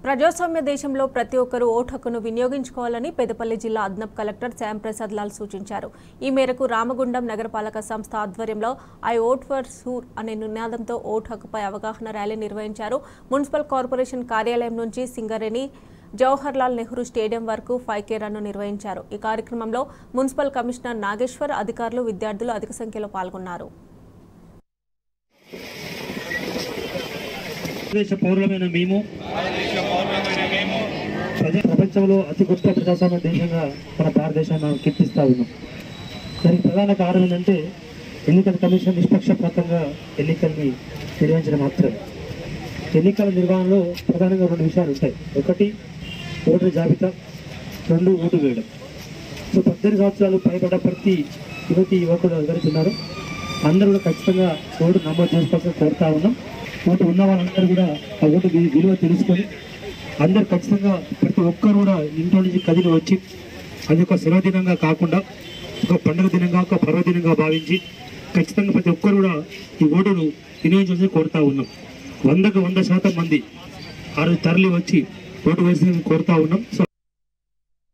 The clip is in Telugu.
ప్రజాస్వామ్య దేశంలో ప్రతి ఒక్కరూ ఓటు హక్కును వినియోగించుకోవాలని పెదపల్లి జిల్లా అదనపు కలెక్టర్ శ్యాంప్రసాద్ లాల్ సూచించారు ఈ మేరకు రామగుండం నగరపాలక సంస్థ ఆధ్వర్యంలో ఐ ఓట్ ఫర్ సూర్ అనే నినాదంతో ఓటు హక్కుపై అవగాహన ర్యాలీ నిర్వహించారు మున్సిపల్ కార్పొరేషన్ కార్యాలయం నుంచి సింగరేణి జవహర్ లాల్ నెహ్రూ స్టేడియం వరకు ఫైవ్ కే రన్ను నిర్వహించారు ఈ కార్యక్రమంలో మున్సిపల్ కమిషనర్ నాగేశ్వర్ అధికారులు విద్యార్థులు అధిక సంఖ్యలో పాల్గొన్నారు దేశ పౌరులమైన మేము ప్రజా ప్రపంచంలో అతి గొప్ప ప్రజాస్వామ్య దేశంగా మన భారతదేశాన్ని మనం కీర్తిస్తా ఉన్నాం దానికి ప్రధాన కారణం ఏంటంటే ఎన్నికల కమిషన్ నిష్పక్షపాతంగా ఎన్నికల్ని నిర్వహించడం మాత్రమే ఎన్నికల నిర్వహణలో ప్రధానంగా రెండు విషయాలు ఉంటాయి ఒకటి ఓటర్ జాబితా రెండు ఓటు వేయడం సో పద్దెనిమిది సంవత్సరాలు పైబడ్డ ప్రతి యువతి యువకులు ఎవరైతే ఉన్నారో అందరూ కూడా ఖచ్చితంగా ఓటు నమోదు చేసుకోవాల్సిన కోరుతా ఉన్నాం ఓటు ఉన్న వాళ్ళందరూ కూడా ఆ ఓటు వి- విలువ తెలుసుకొని అందరు ఖచ్చితంగా ప్రతి ఒక్కరు కూడా ఇంట్లో నుంచి కదిలి వచ్చి అది ఒక సెలవు దినంగా కాకుండా ఒక పండుగ దినంగా ఒక పర్వదినంగా భావించి ఖచ్చితంగా ప్రతి ఒక్కరు కూడా ఈ ఓటును వినియోగించాల్సి కోరుతా ఉన్నాం వందకు వంద శాతం మంది ఆ రోజు తరలి వచ్చి ఓటు వేసి కోరుతా ఉన్నాం సో